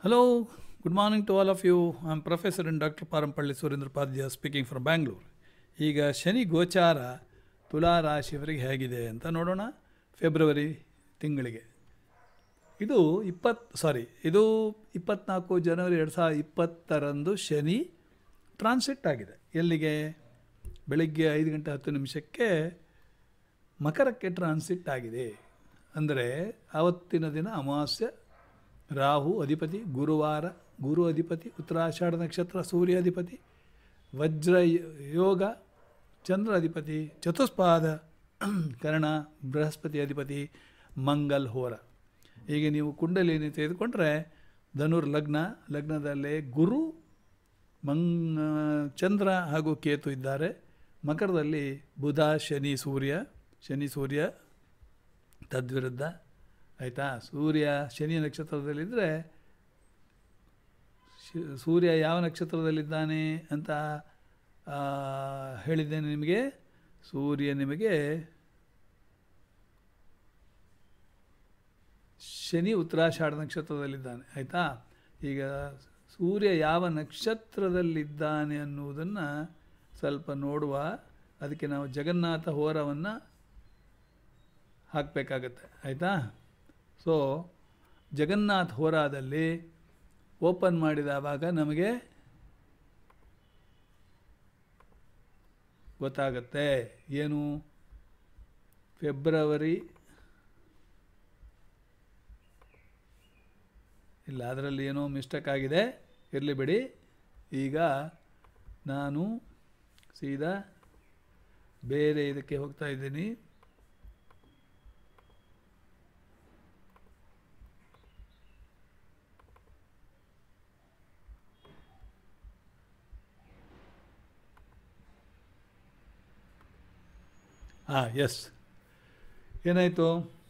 Hello, good morning to all of you. I'm Professor and Dr. Parampalli Surendra Padya speaking from Bangalore. ಈಗ ಶನಿ ಗೋಚಾರ ತುಲಾ ರಾಶಿಯವರಿಗೆ ಹೇಗಿದೆ ಅಂತ ನೋಡೋಣ ಫೆಬ್ರವರಿ ತಿಂಗಳಿಗೆ ಇದು ಇಪ್ಪತ್ತು ಸಾರಿ ಇದು ಇಪ್ಪತ್ನಾಲ್ಕು ಜನವರಿ ಎರಡು ಸಾವಿರದ ಇಪ್ಪತ್ತರಂದು ಶನಿ ಟ್ರಾನ್ಸಿಟ್ ಆಗಿದೆ ಎಲ್ಲಿಗೆ ಬೆಳಿಗ್ಗೆ ಐದು ಗಂಟೆ ಹತ್ತು ನಿಮಿಷಕ್ಕೆ ಮಕರಕ್ಕೆ ಟ್ರಾನ್ಸಿಟ್ ಆಗಿದೆ ಅಂದರೆ ಆವತ್ತಿನ ದಿನ ಅಮಾವಾಸ್ಯೆ ರಾಹು ಅಧಿಪತಿ ಗುರುವಾರ ಗುರು ಅಧಿಪತಿ ಉತ್ತರಾಷಾಢ ನಕ್ಷತ್ರ ಸೂರ್ಯ ಅಧಿಪತಿ ವಜ್ರ ಯೋಗ ಚಂದ್ರ ಅಧಿಪತಿ ಚತುಷ್ಪಾದ ಕರ್ಣ ಬೃಹಸ್ಪತಿ ಅಧಿಪತಿ ಮಂಗಲ್ ಹೋರ ಹೀಗೆ ನೀವು ಕುಂಡಲಿನಿ ತೆಗೆದುಕೊಂಡ್ರೆ ಧನುರ್ ಲಗ್ನ ಲಗ್ನದಲ್ಲೇ ಗುರು ಮಂಗ್ ಚಂದ್ರ ಹಾಗೂ ಕೇತು ಇದ್ದಾರೆ ಮಕರದಲ್ಲಿ ಬುಧ ಶನಿ ಸೂರ್ಯ ಶನಿ ಸೂರ್ಯ ತದ್ವಿರುದ್ಧ ಆಯಿತಾ ಸೂರ್ಯ ಶನಿ ನಕ್ಷತ್ರದಲ್ಲಿದ್ದರೆ ಸೂರ್ಯ ಯಾವ ನಕ್ಷತ್ರದಲ್ಲಿದ್ದಾನೆ ಅಂತ ಆ, ಹೇಳಿದ್ದೇನೆ ನಿಮಗೆ ಸೂರ್ಯ ನಿಮಗೆ ಶನಿ ಉತ್ತರಾಷಾಢ ನಕ್ಷತ್ರದಲ್ಲಿದ್ದಾನೆ ಆಯಿತಾ ಈಗ ಸೂರ್ಯ ಯಾವ ನಕ್ಷತ್ರದಲ್ಲಿದ್ದಾನೆ ಅನ್ನುವುದನ್ನು ಸ್ವಲ್ಪ ನೋಡುವ ಅದಕ್ಕೆ ನಾವು ಜಗನ್ನಾಥ ಹೋರವನ್ನು ಹಾಕಬೇಕಾಗತ್ತೆ ಆಯಿತಾ ಸೊ ಜಗನ್ನಾಥ್ ಹೋರಾದಲ್ಲಿ ಓಪನ್ ಮಾಡಿದವಾಗ ನಮಗೆ ಗೊತ್ತಾಗತ್ತೆ ಏನು ಫೆಬ್ರವರಿ ಇಲ್ಲ ಅದರಲ್ಲಿ ಏನೋ ಮಿಸ್ಟೇಕ್ ಆಗಿದೆ ಇರಲಿ ಬಿಡಿ ಈಗ ನಾನು ಸೀದಾ ಬೇರೆ ಇದಕ್ಕೆ ಹೋಗ್ತಾ ಇದ್ದೀನಿ ಹಾಂ ಎಸ್ ಏನಾಯಿತು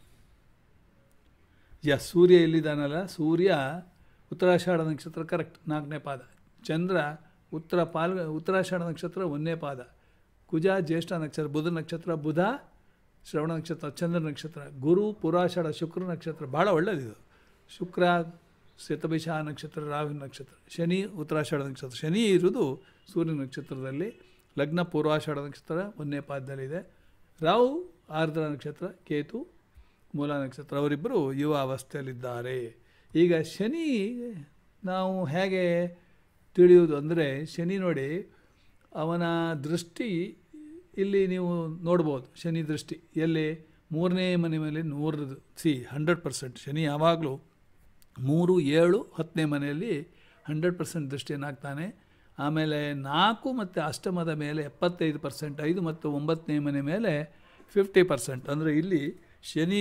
ಎಸ್ ಸೂರ್ಯ ಎಲ್ಲಿದ್ದಾನಲ್ಲ ಸೂರ್ಯ ಉತ್ತರಾಷಾಢ ನಕ್ಷತ್ರ ಕರೆಕ್ಟ್ ನಾಲ್ಕನೇ ಪಾದ ಚಂದ್ರ ಉತ್ತರ ಪಾಲ್ ಉತ್ತರಾಷಾಢ ನಕ್ಷತ್ರ ಒಂದನೇ ಪಾದ ಕುಜ ಜ್ಯೇಷ್ಠ ನಕ್ಷತ್ರ ಬುಧ ನಕ್ಷತ್ರ ಬುಧ ಶ್ರವಣ ನಕ್ಷತ್ರ ಚಂದ್ರ ನಕ್ಷತ್ರ ಗುರು ಪುರಾಷಾಢ ಶುಕ್ರ ನಕ್ಷತ್ರ ಭಾಳ ಒಳ್ಳೆಯದಿದು ಶುಕ್ರ ಶತಭಿಷ ನಕ್ಷತ್ರ ರಾಹು ನಕ್ಷತ್ರ ಶನಿ ಉತ್ತರಾಷಾಢ ನಕ್ಷತ್ರ ಶನಿ ಇರುವುದು ಸೂರ್ಯ ನಕ್ಷತ್ರದಲ್ಲಿ ಲಗ್ನ ಪೂರ್ವಾಷಾಢ ನಕ್ಷತ್ರ ಒಂದನೇ ಪಾದದಲ್ಲಿದೆ ರಾಹು ಆರ್ದ್ರ ನಕ್ಷತ್ರ ಕೇತು ಮೂಲ ನಕ್ಷತ್ರ ಅವರಿಬ್ಬರು ಯುವ ಅವಸ್ಥೆಯಲ್ಲಿದ್ದಾರೆ ಈಗ ಶನಿ ನಾವು ಹೇಗೆ ತಿಳಿಯುವುದು ಅಂದರೆ ಶನಿ ನೋಡಿ ಅವನ ದೃಷ್ಟಿ ಇಲ್ಲಿ ನೀವು ನೋಡ್ಬೋದು ಶನಿ ದೃಷ್ಟಿ ಎಲ್ಲಿ ಮೂರನೇ ಮನೆ ಮೇಲೆ ನೂರದು ಸಿ ಹಂಡ್ರೆಡ್ ಪರ್ಸೆಂಟ್ ಶನಿ ಯಾವಾಗಲೂ ಮೂರು ಏಳು ಹತ್ತನೇ ಮನೆಯಲ್ಲಿ ಹಂಡ್ರೆಡ್ ಪರ್ಸೆಂಟ್ ದೃಷ್ಟಿಯನ್ನು ಹಾಕ್ತಾನೆ ಆಮೇಲೆ ನಾಲ್ಕು ಮತ್ತು ಅಷ್ಟಮದ ಮೇಲೆ ಎಪ್ಪತ್ತೈದು ಪರ್ಸೆಂಟ್ ಐದು ಮತ್ತು ಒಂಬತ್ತನೇ ಮನೆ ಮೇಲೆ ಫಿಫ್ಟಿ ಪರ್ಸೆಂಟ್ ಅಂದರೆ ಇಲ್ಲಿ ಶನಿ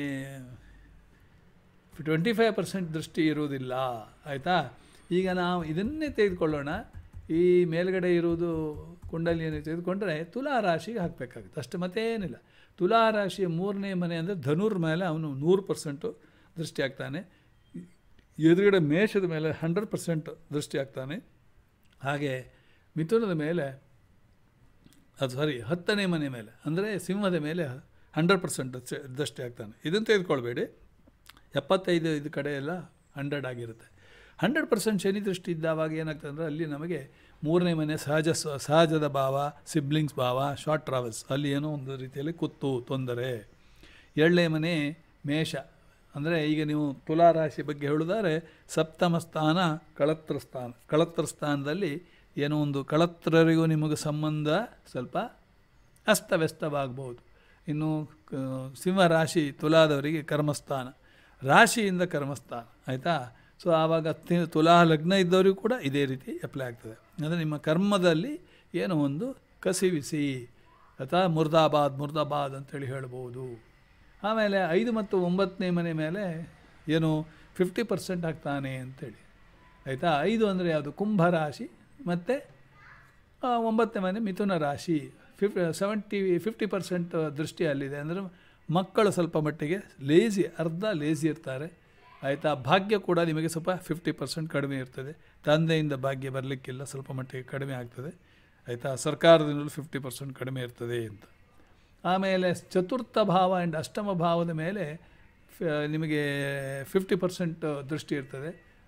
ಟ್ವೆಂಟಿ ಫೈವ್ ಪರ್ಸೆಂಟ್ ದೃಷ್ಟಿ ಇರುವುದಿಲ್ಲ ಆಯಿತಾ ಈಗ ನಾವು ಇದನ್ನೇ ತೆಗೆದುಕೊಳ್ಳೋಣ ಈ ಮೇಲ್ಗಡೆ ಇರುವುದು ಕುಂಡಲಿಯನ್ನು ತೆಗೆದುಕೊಂಡ್ರೆ ತುಲಾ ರಾಶಿಗೆ ಹಾಕಬೇಕಾಗುತ್ತೆ ಅಷ್ಟು ಮತ್ತೇನಿಲ್ಲ ತುಲಾ ರಾಶಿಯ ಮೂರನೇ ಮನೆ ಅಂದರೆ ಧನುರ್ ಮೇಲೆ ಅವನು ನೂರು ಪರ್ಸೆಂಟು ದೃಷ್ಟಿ ಆಗ್ತಾನೆ ಎದುರುಗಡೆ ಮೇಷದ ಮೇಲೆ ಹಂಡ್ರೆಡ್ ಪರ್ಸೆಂಟ್ ದೃಷ್ಟಿ ಆಗ್ತಾನೆ ಹಾಗೆ ಮಿಥುನದ ಮೇಲೆ ಅದು ಸಾರಿ ಹತ್ತನೇ ಮನೆ ಮೇಲೆ ಅಂದರೆ ಸಿಂಹದ ಮೇಲೆ ಹಂಡ್ರೆಡ್ ಪರ್ಸೆಂಟ್ ದೃಷ್ಟಿ ಆಗ್ತಾನೆ ಇದನ್ನು ತೆಗೆದುಕೊಳ್ಬೇಡಿ ಎಪ್ಪತ್ತೈದು ಇದು ಕಡೆ ಎಲ್ಲ ಹಂಡ್ರೆಡ್ ಆಗಿರುತ್ತೆ ಹಂಡ್ರೆಡ್ ಪರ್ಸೆಂಟ್ ಶನಿ ದೃಷ್ಟಿ ಇದ್ದಾವಾಗ ಏನಾಗ್ತದೆ ಅಂದರೆ ಅಲ್ಲಿ ನಮಗೆ ಮೂರನೇ ಮನೆ ಸಹಜ ಸ- ಸಹಜದ ಭಾವ ಸಿಬ್ಲಿಂಗ್ಸ್ ಭಾವ ಶಾರ್ಟ್ ಟ್ರಾವೆಲ್ಸ್ ಅಲ್ಲಿ ಏನೋ ಒಂದು ರೀತಿಯಲ್ಲಿ ಕುತ್ತು ತೊಂದರೆ ಏಳನೇ ಮನೆ ಮೇಷ ಅಂದರೆ ಈಗ ನೀವು ತುಲಾ ರಾಶಿ ಬಗ್ಗೆ ಹೇಳುವುದಾದ್ರೆ ಸಪ್ತಮ ಸ್ಥಾನ ಕಳತ್ರ ಸ್ಥಾನ ಕಳತ್ರ ಸ್ಥಾನದಲ್ಲಿ ಏನೋ ಒಂದು ಕಳತ್ರರಿಗೂ ನಿಮಗೆ ಸಂಬಂಧ ಸ್ವಲ್ಪ ಅಸ್ತವ್ಯಸ್ತವಾಗಬಹುದು ಇನ್ನು ಕ- ಸಿಂಹ ರಾಶಿ ತುಲಾದವರಿಗೆ ಕರ್ಮಸ್ಥಾನ ರಾಶಿಯಿಂದ ಕರ್ಮಸ್ಥಾನ ಆಯಿತಾ ಸೊ ಆವಾಗ ತಿ- ತುಲಾ ಲಗ್ನ ಇದ್ದವರಿಗೂ ಕೂಡ ಇದೇ ರೀತಿ ಅಪ್ಲೈ ಆಗ್ತದೆ ಅಂದರೆ ನಿಮ್ಮ ಕರ್ಮದಲ್ಲಿ ಏನೋ ಒಂದು ಕಸಿವಿಸಿ ಅಥವಾ ಮುರ್ದಾಬಾದ್ ಮುರ್ದಾಬಾದ್ ಅಂತೇಳಿ ಹೇಳ್ಬೋದು ಆಮೇಲೆ ಐದು ಮತ್ತು ಒಂಬತ್ತನೇ ಮನೆ ಮೇಲೆ ಏನು ಫಿಫ್ಟಿ ಪರ್ಸೆಂಟ್ ಆಗ್ತಾನೆ ಅಂತೇಳಿ ಆಯಿತಾ ಐದು ಅಂದರೆ ಯಾವುದು ಕುಂಭ ರಾಶಿ ಮತ್ತು ಒಂಬತ್ತನೇ ಮನೆ ಮಿಥುನ ರಾಶಿ ಫಿಫ್ ಸೆವೆಂಟಿ ಫಿಫ್ಟಿ ಪರ್ಸೆಂಟ್ ದೃಷ್ಟಿ ಅಲ್ಲಿದೆ ಅಂದರೆ ಮಕ್ಕಳು ಸ್ವಲ್ಪ ಮಟ್ಟಿಗೆ ಲೇಜಿ ಅರ್ಧ ಲೇಜಿ ಇರ್ತಾರೆ ಆಯಿತಾ ಭಾಗ್ಯ ಕೂಡ ನಿಮಗೆ ಸ್ವಲ್ಪ ಫಿಫ್ಟಿ ಪರ್ಸೆಂಟ್ ಕಡಿಮೆ ಇರ್ತದೆ ತಂದೆಯಿಂದ ಭಾಗ್ಯ ಬರಲಿಕ್ಕಿಲ್ಲ ಸ್ವಲ್ಪ ಮಟ್ಟಿಗೆ ಕಡಿಮೆ ಆಗ್ತದೆ ಆಯಿತಾ ಸರ್ಕಾರದಿಂದಲೂ ಫಿಫ್ಟಿ ಪರ್ಸೆಂಟ್ ಕಡಿಮೆ ಇರ್ತದೆ ಅಂತ ಆಮೇಲೆ ಚತುರ್ಥ ಭಾವ ಆ್ಯಂಡ್ ಅಷ್ಟಮ ಭಾವದ ಮೇಲೆ ಫ- ನಿಮಗೆ ಫಿಫ್ಟಿ ಪರ್ಸೆಂಟ್ ದೃಷ್ಟಿ ಇರ್ತದೆ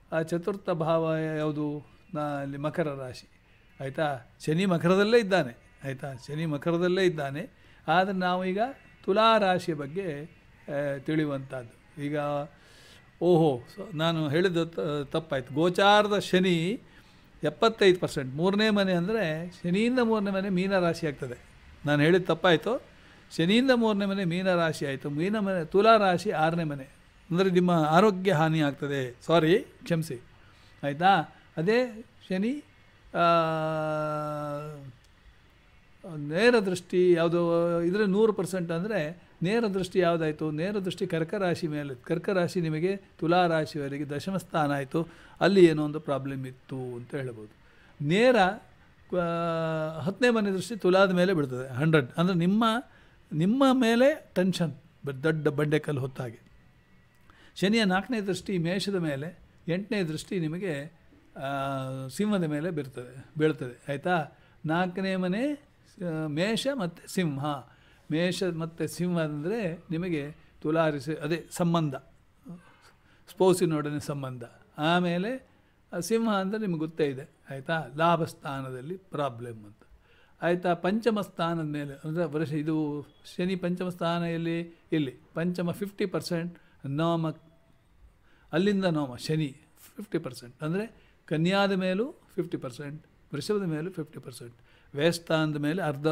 ಆ ಚತುರ್ಥ ಭಾವ ಯಾವುದು ನಾ ಅಲ್ಲಿ ಮಕರ ರಾಶಿ ಆಯಿತಾ ಶನಿ ಮಕರದಲ್ಲೇ ಇದ್ದಾನೆ ಆಯಿತಾ ಶನಿ ಮಕರದಲ್ಲೇ ಇದ್ದಾನೆ ಆದರೆ ನಾವು ಈಗ ತುಲಾ ರಾಶಿಯ ಬಗ್ಗೆ ಆ, ತಿಳಿಯುವಂಥದ್ದು ಈಗ ಓಹೋ ಸೊ ನಾನು ಹೇಳಿದ್ದು ತ- ತಪ್ಪಾಯ್ತು ಗೋಚಾರದ ಶನಿ ಎಪ್ಪತ್ತೈದು ಪರ್ಸೆಂಟ್ ಮೂರನೇ ಮನೆ ಅಂದರೆ ಶನಿಯಿಂದ ಮೂರನೇ ಮನೆ ಮೀನ ರಾಶಿ ಆಗ್ತದೆ ನಾನು ಹೇಳಿದ್ದು ತಪ್ಪಾಯಿತು ಶನಿಯಿಂದ ಮೂರನೇ ಮನೆ ಮೀನ ರಾಶಿ ಆಯಿತು ಮೀನ ಮನೆ ತುಲಾ ರಾಶಿ ಆರನೇ ಮನೆ ಅಂದರೆ ನಿಮ್ಮ ಆರೋಗ್ಯ ಹಾನಿ ಆಗ್ತದೆ ಸಾರಿ ಕ್ಷಮಿಸಿ ಆಯಿತಾ ಅದೇ ಶನಿ ಆ, ನೇರ ದೃಷ್ಟಿ ಯಾವುದು ಇದರ ನೂರು ಪರ್ಸೆಂಟ್ ಅಂದರೆ ನೇರ ದೃಷ್ಟಿ ಯಾವುದಾಯಿತು ನೇರ ದೃಷ್ಟಿ ಕರ್ಕ ರಾಶಿ ಮೇಲೆ ಕರ್ಕ ರಾಶಿ ನಿಮಗೆ ತುಲಾ ರಾಶಿಯವರೆಗೆ ದಶಮ ಸ್ಥಾನ ಆಯಿತು ಅಲ್ಲಿ ಏನೋ ಒಂದು ಪ್ರಾಬ್ಲಮ್ ಇತ್ತು ಅಂತ ಹೇಳ್ಬೋದು ನೇರ ಆ, ಹತ್ತನೇ ಮನೆ ದೃಷ್ಟಿ ತುಲಾದ ಮೇಲೆ ಬಿಡ್ತದೆ ಹಂಡ್ರೆಡ್ ಅಂದರೆ ನಿಮ್ಮ ನಿಮ್ಮ ಮೇಲೆ ಟೆನ್ಷನ್ ದೊಡ್ಡ ಬಂಡೆಕಲ್ಲು ಹೊತ್ತಾಗೆ ಶನಿಯ ನಾಲ್ಕನೇ ದೃಷ್ಟಿ ಮೇಷದ ಮೇಲೆ ಎಂಟನೇ ದೃಷ್ಟಿ ನಿಮಗೆ ಆ, ಸಿಂಹದ ಮೇಲೆ ಬೀರ್ತದೆ ಬೀಳ್ತದೆ ಆಯಿತಾ ನಾಲ್ಕನೇ ಮನೆ ಆ, ಮೇಷ ಮತ್ತು ಸಿಂಹ ಮೇಷ ಮತ್ತು ಸಿಂಹ ಅಂದರೆ ನಿಮಗೆ ತುಲಾರಿಸಿ ಅದೇ ಸಂಬಂಧ ಸ್ಪೌಸಿನೊಡನೆ ಸಂಬಂಧ ಆಮೇಲೆ ಆ ಸಿಂಹ ಅಂದರೆ ನಿಮ್ಗೆ ಗೊತ್ತೇ ಇದೆ ಆಯಿತಾ ಲಾಭ ಸ್ಥಾನದಲ್ಲಿ ಪ್ರಾಬ್ಲಮ್ ಅಂತ ಆಯಿತಾ ಪಂಚಮ ಸ್ಥಾನದ ಮೇಲೆ ಅಂದರೆ ವರ್ಷ ಇದು ಶನಿ ಪಂಚಮ ಸ್ಥಾನ ಎಲ್ಲಿ ಇಲ್ಲಿ ಪಂಚಮ ಫಿಫ್ಟಿ ಪರ್ಸೆಂಟ್ ನೋಮ ಅಲ್ಲಿಂದ ನೋಮ ಶನಿ ಫಿಫ್ಟಿ ಪರ್ಸೆಂಟ್ ಅಂದರೆ ಕನ್ಯಾದ ಮೇಲೂ ಫಿಫ್ಟಿ ಪರ್ಸೆಂಟ್ ವೃಷಭದ ಮೇಲೂ ಫಿಫ್ಟಿ ಪರ್ಸೆಂಟ್ ವ್ಯಯಸ್ಥಾನದ ಮೇಲೆ ಅರ್ಧ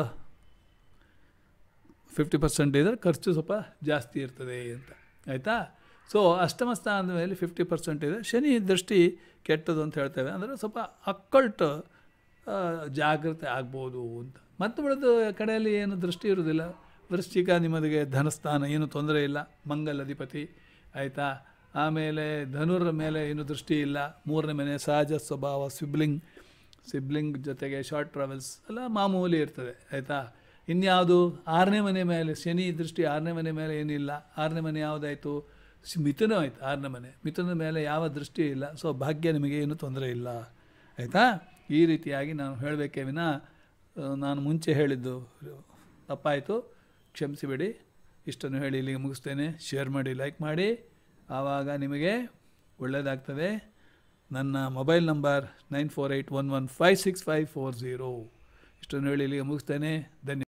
ಫಿಫ್ಟಿ ಪರ್ಸೆಂಟ್ ಇದ್ದರೆ ಖರ್ಚು ಸ್ವಲ್ಪ ಜಾಸ್ತಿ ಇರ್ತದೆ ಅಂತ ಆಯಿತಾ ಸೊ ಅಷ್ಟಮ ಸ್ಥಾನದ ಮೇಲೆ ಫಿಫ್ಟಿ ಪರ್ಸೆಂಟ್ ಇದೆ ಶನಿ ದೃಷ್ಟಿ ಕೆಟ್ಟದು ಅಂತ ಹೇಳ್ತೇವೆ ಅಂದರೆ ಸ್ವಲ್ಪ ಅಕ್ಕಲ್ಟ್ ಆ, ಜಾಗ್ರತೆ ಆಗ್ಬೋದು ಅಂತ ಮತ್ತು ಬಿಡೋದು ಕಡೆಯಲ್ಲಿ ಏನು ದೃಷ್ಟಿ ಇರೋದಿಲ್ಲ ವೃಶ್ಚಿಕ ನಿಮಗೆ ಧನಸ್ಥಾನ ಏನು ತೊಂದರೆ ಇಲ್ಲ ಮಂಗಲ್ ಅಧಿಪತಿ ಆಯಿತಾ ಆಮೇಲೆ ಧನುರ ಮೇಲೆ ಏನು ದೃಷ್ಟಿ ಇಲ್ಲ ಮೂರನೇ ಮನೆ ಸಹಜ ಸ್ವಭಾವ ಸಿಬ್ಲಿಂಗ್ ಸಿಬ್ಲಿಂಗ್ ಜೊತೆಗೆ ಶಾರ್ಟ್ ಟ್ರಾವೆಲ್ಸ್ ಎಲ್ಲ ಮಾಮೂಲಿ ಇರ್ತದೆ ಆಯಿತಾ ಇನ್ಯಾವುದು ಆರನೇ ಮನೆ ಮೇಲೆ ಶನಿ ದೃಷ್ಟಿ ಆರನೇ ಮನೆ ಮೇಲೆ ಏನಿಲ್ಲ ಆರನೇ ಮನೆ ಯಾವುದಾಯಿತು ಸ್- ಮಿಥುನ ಆಯ್ತು ಆರನೇ ಮನೆ ಮಿಥುನದ ಮೇಲೆ ಯಾವ ದೃಷ್ಟಿ ಇಲ್ಲ ಸೊ ಭಾಗ್ಯ ನಿಮಗೆ ಏನು ತೊಂದರೆ ಇಲ್ಲ ಆಯಿತಾ ಈ ರೀತಿಯಾಗಿ ನಾನು ಹೇಳಬೇಕೇ ವಿನ ಆ, ನಾನು ಮುಂಚೆ ಹೇಳಿದ್ದು ತಪ್ಪಾಯಿತು ಕ್ಷಮಿಸಿಬಿಡಿ ಇಷ್ಟನ್ನು ಹೇಳಿ ಇಲ್ಲಿಗೆ ಮುಗಿಸ್ತೇನೆ ಶೇರ್ ಮಾಡಿ ಲೈಕ್ ಮಾಡಿ ಆವಾಗ ನಿಮಗೆ ಒಳ್ಳೆಯದಾಗ್ತದೆ ನನ್ನ mobile number nine four eight one one five six five four zero ಇಷ್ಟನ್ನು ಹೇಳಿ ಇಲ್ಲಿಗೆ ಮುಗಿಸ್ತೇನೆ ಧನ್ಯವಾದ